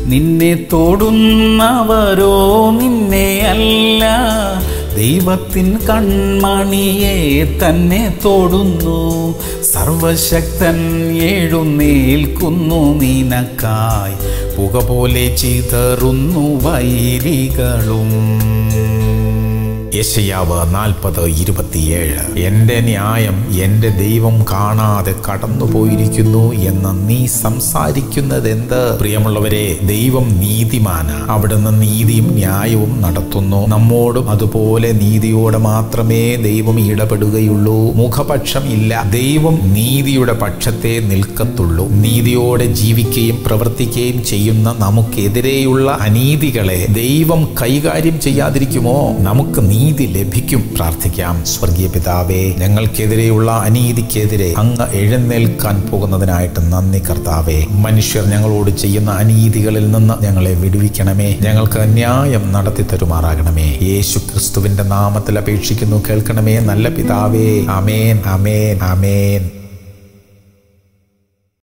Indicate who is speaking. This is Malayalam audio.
Speaker 1: നിന്നെ തോടുന്നവരോ നിന്നെ അല്ല ദൈവത്തിൻ കൺമണിയെ തന്നെ തോടുന്നു സർവശക്തൻ എഴുന്നേൽക്കുന്നു നിനക്കായി പുക പോലെ ചിതറുന്നു വൈരികളും യശയാവ് നാൽപ്പത് ഇരുപത്തിയേഴ് എൻ്റെ ന്യായം എൻ്റെ ദൈവം കാണാതെ കടന്നുപോയിരിക്കുന്നു എന്ന് നീ സംസാരിക്കുന്നത് എന്ത് പ്രിയമുള്ളവരെ ദൈവം നീതിമാന അവിടുന്ന് നീതിയും ന്യായവും നടത്തുന്നു നമ്മോടും അതുപോലെ നീതിയോടെ മാത്രമേ ദൈവം ഇടപെടുകയുള്ളൂ മുഖപക്ഷം ഇല്ല ദൈവം നീതിയുടെ പക്ഷത്തെ നിൽക്കത്തുള്ളൂ നീതിയോടെ ജീവിക്കുകയും പ്രവർത്തിക്കുകയും ചെയ്യുന്ന നമുക്കെതിരെയുള്ള അനീതികളെ ദൈവം കൈകാര്യം ചെയ്യാതിരിക്കുമോ നമുക്ക് നീതി ലഭിക്കും പ്രാർത്ഥിക്കാം സ്വർഗീയ പിതാവേ ഞങ്ങൾക്കെതിരെയുള്ള അനീതിക്കെതിരെ അങ്ങ് എഴുന്നേൽക്കാൻ പോകുന്നതിനായിട്ട് നന്ദി കർത്താവേ മനുഷ്യർ ഞങ്ങളോട് ചെയ്യുന്ന അനീതികളിൽ നിന്ന് ഞങ്ങളെ വിടുവിക്കണമേ ഞങ്ങൾക്ക് ന്യായം നടത്തി തരുമാറാകണമേ യേശു ക്രിസ്തുവിന്റെ നാമത്തിൽ അപേക്ഷിക്കുന്നു കേൾക്കണമേ നല്ല പിതാവേ അമേൻ അമേൻ അമേൻ